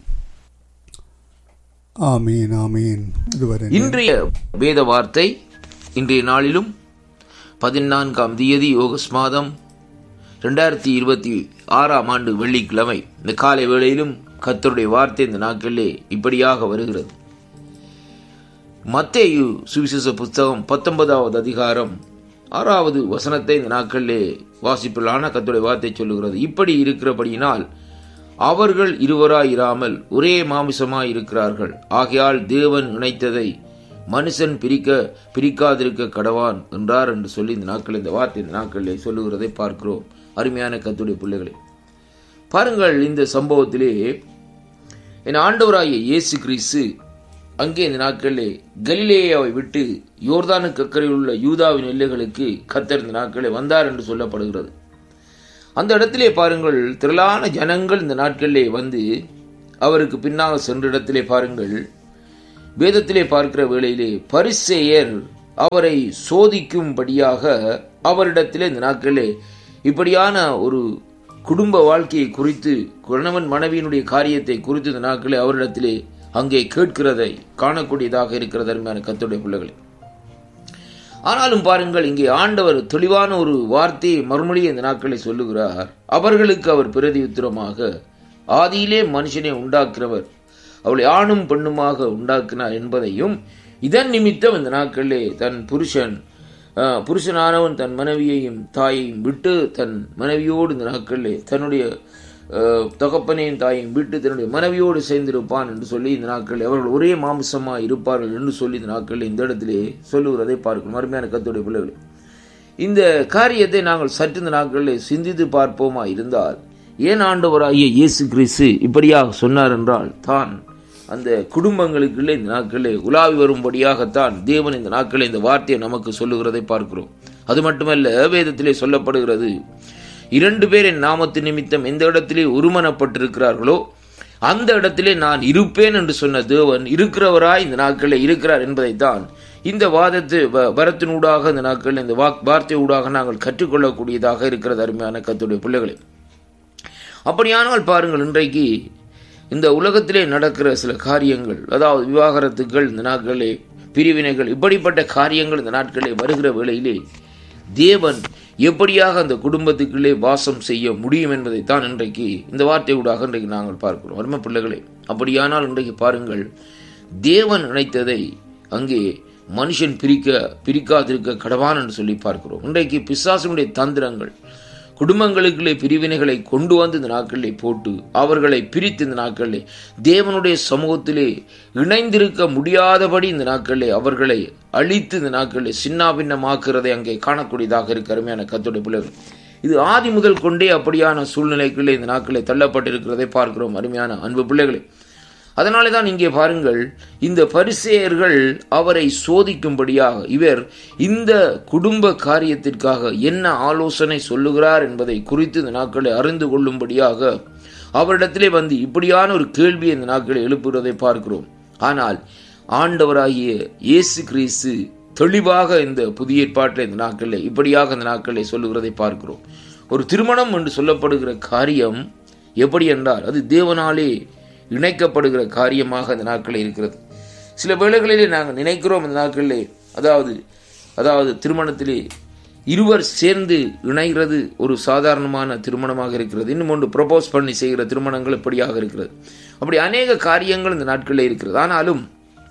ஆமீன் ஆமீன் இதுவரை இன்றைய வேத வார்த்தை இன்றைய நாளிலும் பதினான்காம் தேதி ஆகஸ்ட் மாதம் ரெண்டாயிரத்தி இருபத்தி ஆறாம் ஆண்டு வெள்ளிக்கிழமை இந்த காலை வேளையிலும் கத்தருடைய வார்த்தை இந்த நாட்களிலே இப்படியாக வருகிறது மத்தேயு சுவிசேஷ புஸ்தகம் பத்தொன்பதாவது அதிகாரம் ஆறாவது வசனத்தை இந்த நாட்களிலே வாசிப்பிலான கத்துடைய வார்த்தை சொல்லுகிறது இப்படி இருக்கிறபடியினால் அவர்கள் இருவராய் இராமல் ஒரே மாமிசமாய் இருக்கிறார்கள் ஆகையால் தேவன் இணைத்ததை மனுஷன் பிரிக்க பிரிக்காதிருக்க கடவான் என்றார் என்று சொல்லி இந்த நாட்கள் இந்த வார்த்தை இந்த நாட்களிலே சொல்லுகிறதை பார்க்கிறோம் அருமையான கத்துடைய பிள்ளைகளே பாருங்கள் இந்த சம்பவத்திலே என் ஆண்டவராகிய இயேசு கிறிஸ்து அங்கே இந்த நாட்களிலே கலிலேயாவை விட்டு யோர்தானுக்கு அக்கறையில் உள்ள யூதாவின் எல்லைகளுக்கு கத்தர் இந்த நாட்களிலே வந்தார் என்று சொல்லப்படுகிறது அந்த இடத்திலே பாருங்கள் திரளான ஜனங்கள் இந்த நாட்களிலே வந்து அவருக்கு பின்னால் சென்ற இடத்திலே பாருங்கள் வேதத்திலே பார்க்கிற வேளையிலே பரிசேயர் அவரை சோதிக்கும்படியாக அவரிடத்திலே இந்த நாட்களிலே இப்படியான ஒரு குடும்ப வாழ்க்கையை குறித்து கணவன் மனைவியினுடைய காரியத்தை குறித்து இந்த நாட்களே அவரிடத்திலே அங்கே கேட்கிறதை காணக்கூடியதாக இருக்கிறது அருமையான கத்துடைய பிள்ளைகளை ஆனாலும் பாருங்கள் இங்கே ஆண்டவர் தெளிவான ஒரு வார்த்தையை மறுமொழியை இந்த நாட்களை சொல்லுகிறார் அவர்களுக்கு அவர் பிரதி உத்தரமாக ஆதியிலே மனுஷனை உண்டாக்குறவர் அவளை ஆணும் பெண்ணுமாக உண்டாக்கினார் என்பதையும் இதன் நிமித்தம் இந்த நாட்களிலே தன் புருஷன் புருஷனானவன் தன் மனைவியையும் தாயையும் விட்டு தன் மனைவியோடு இந்த நாட்களிலே தன்னுடைய தகப்பனையும் தாயையும் விட்டு தன்னுடைய மனைவியோடு சேர்ந்திருப்பான் என்று சொல்லி இந்த நாட்களில் அவர்கள் ஒரே மாம்சமாக இருப்பார்கள் என்று சொல்லி இந்த நாட்களில் இந்த இடத்திலே சொல்லுகிறதை பார்க்கணும் அருமையான கத்துடைய பிள்ளைகள் இந்த காரியத்தை நாங்கள் சற்று இந்த நாட்களில் சிந்தித்து பார்ப்போமா இருந்தால் ஏன் ஆண்டவராகிய இயேசு கிறிஸ்து இப்படியாக சொன்னார் என்றால் தான் அந்த குடும்பங்களுக்குள்ளே இந்த நாட்களிலே உலாவி வரும்படியாகத்தான் தேவன் இந்த நாட்களில் இந்த வார்த்தையை நமக்கு சொல்லுகிறதை பார்க்கிறோம் அது மட்டுமல்ல வேதத்திலே சொல்லப்படுகிறது இரண்டு பேர் என் நாமத்து நிமித்தம் எந்த இடத்திலே ஒருமனப்பட்டிருக்கிறார்களோ அந்த இடத்திலே நான் இருப்பேன் என்று சொன்ன தேவன் இருக்கிறவராய் இந்த நாட்களில் இருக்கிறார் என்பதைத்தான் இந்த வாதத்து வரத்தினூடாக இந்த நாட்களில் இந்த வார்த்தை ஊடாக நாங்கள் கற்றுக்கொள்ளக்கூடியதாக இருக்கிறது அருமையான கத்துடைய பிள்ளைகளை அப்படியானால் பாருங்கள் இன்றைக்கு இந்த உலகத்திலே நடக்கிற சில காரியங்கள் அதாவது விவாகரத்துகள் இந்த நாட்களே பிரிவினைகள் இப்படிப்பட்ட காரியங்கள் இந்த நாட்களே வருகிற வேளையிலே தேவன் எப்படியாக அந்த குடும்பத்துக்குள்ளே வாசம் செய்ய முடியும் என்பதைத்தான் இன்றைக்கு இந்த வார்த்தையூடாக இன்றைக்கு நாங்கள் பார்க்கிறோம் அருமை பிள்ளைகளே அப்படியானால் இன்றைக்கு பாருங்கள் தேவன் நினைத்ததை அங்கே மனுஷன் பிரிக்க பிரிக்காதிருக்க கடவான் என்று சொல்லி பார்க்கிறோம் இன்றைக்கு பிசாசனுடைய தந்திரங்கள் குடும்பங்களுக்குள்ளே பிரிவினைகளை கொண்டு வந்து இந்த நாட்களிலே போட்டு அவர்களை பிரித்து இந்த நாட்களிலே தேவனுடைய சமூகத்திலே இணைந்திருக்க முடியாதபடி இந்த நாட்களிலே அவர்களை அழித்து இந்த நாட்களிலே சின்னாபின்னமாக்குறதை அங்கே காணக்கூடியதாக இருக்க அருமையான கத்துடைய பிள்ளைகள் இது ஆதி முதல் கொண்டே அப்படியான சூழ்நிலைக்குள்ளே இந்த நாட்களிலே தள்ளப்பட்டிருக்கிறதை பார்க்கிறோம் அருமையான அன்பு பிள்ளைகளே அதனாலே தான் இங்கே பாருங்கள் இந்த பரிசேயர்கள் அவரை சோதிக்கும்படியாக இவர் இந்த குடும்ப காரியத்திற்காக என்ன ஆலோசனை சொல்லுகிறார் என்பதை குறித்து இந்த நாட்களை அறிந்து கொள்ளும்படியாக அவரிடத்திலே வந்து இப்படியான ஒரு கேள்வியை இந்த நாட்களை எழுப்புகிறதை பார்க்கிறோம் ஆனால் ஆண்டவராகிய இயேசு கிறிஸ்து தெளிவாக இந்த புதிய ஏற்பாட்டில் இந்த நாட்களில் இப்படியாக இந்த நாட்களை சொல்லுகிறதை பார்க்கிறோம் ஒரு திருமணம் என்று சொல்லப்படுகிற காரியம் எப்படி என்றால் அது தேவனாலே இணைக்கப்படுகிற காரியமாக அந்த நாட்களில் இருக்கிறது சில வேளைகளிலே நாங்கள் நினைக்கிறோம் இந்த நாட்களிலே அதாவது அதாவது திருமணத்திலே இருவர் சேர்ந்து இணைகிறது ஒரு சாதாரணமான திருமணமாக இருக்கிறது இன்னும் ஒன்று ப்ரொபோஸ் பண்ணி செய்கிற திருமணங்கள் இப்படியாக இருக்கிறது அப்படி அநேக காரியங்கள் இந்த நாட்களில் இருக்கிறது ஆனாலும்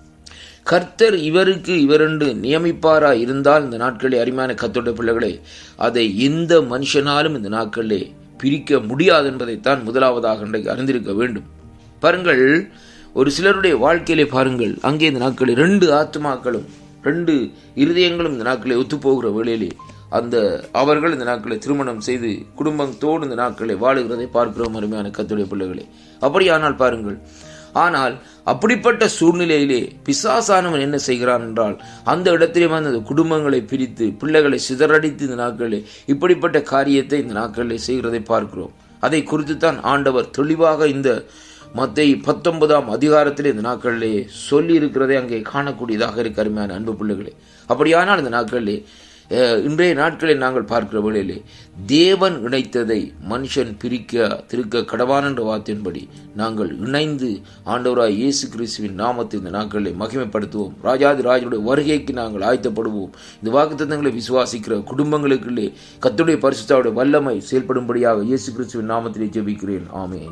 கர்த்தர் இவருக்கு இவரென்று நியமிப்பாரா இருந்தால் இந்த நாட்களில் அருமையான கத்தோட பிள்ளைகளே அதை எந்த மனுஷனாலும் இந்த நாட்களிலே பிரிக்க முடியாது என்பதைத்தான் முதலாவதாக இன்றைக்கு அறிந்திருக்க வேண்டும் பாருங்கள் ஒரு சிலருடைய வாழ்க்கையிலே பாருங்கள் அங்கே இந்த நாட்களில் ரெண்டு ஆத்மாக்களும் ரெண்டு இருதயங்களும் இந்த நாட்களை ஒத்துப்போகிற வேளையிலே அந்த அவர்கள் இந்த நாட்களை திருமணம் செய்து குடும்பத்தோடு இந்த நாட்களை வாழுகிறதை பார்க்கிறோம் அருமையான கத்துடைய பிள்ளைகளே அப்படியானால் பாருங்கள் ஆனால் அப்படிப்பட்ட சூழ்நிலையிலே பிசாசானவன் என்ன செய்கிறான் என்றால் அந்த இடத்திலே வந்து அந்த குடும்பங்களை பிரித்து பிள்ளைகளை சிதறடித்து இந்த நாட்களிலே இப்படிப்பட்ட காரியத்தை இந்த நாட்களிலே செய்கிறதை பார்க்கிறோம் அதை குறித்து தான் ஆண்டவர் தெளிவாக இந்த மத்தை பத்தொன்பதாம் அதிகாரத்திலே இந்த நாட்களிலே சொல்லி இருக்கிறதை அங்கே காணக்கூடியதாக இருக்க அருமையான அன்பு பிள்ளைகளே அப்படியானால் இந்த நாட்களிலே அஹ், இன்றைய நாட்களை நாங்கள் பார்க்கிற வேளையிலே தேவன் இணைத்ததை மனுஷன் பிரிக்க திருக்க கடவான் என்ற வார்த்தையின்படி நாங்கள் இணைந்து ஆண்டவராய் இயேசு கிறிஸ்துவின் நாமத்தை இந்த நாட்களை மகிமைப்படுத்துவோம் ராஜாதி ராஜனுடைய வருகைக்கு நாங்கள் ஆயத்தப்படுவோம் இந்த வாக்குத்தத்தங்களை விசுவாசிக்கிற குடும்பங்களுக்குள்ளே கத்துடைய பரிசுத்தாவுடைய வல்லமை செயல்படும்படியாக இயேசு கிறிஸ்துவின் நாமத்திலே ஜெபிக்கிறேன் ஆமென்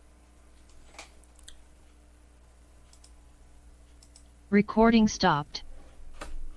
Recording stopped.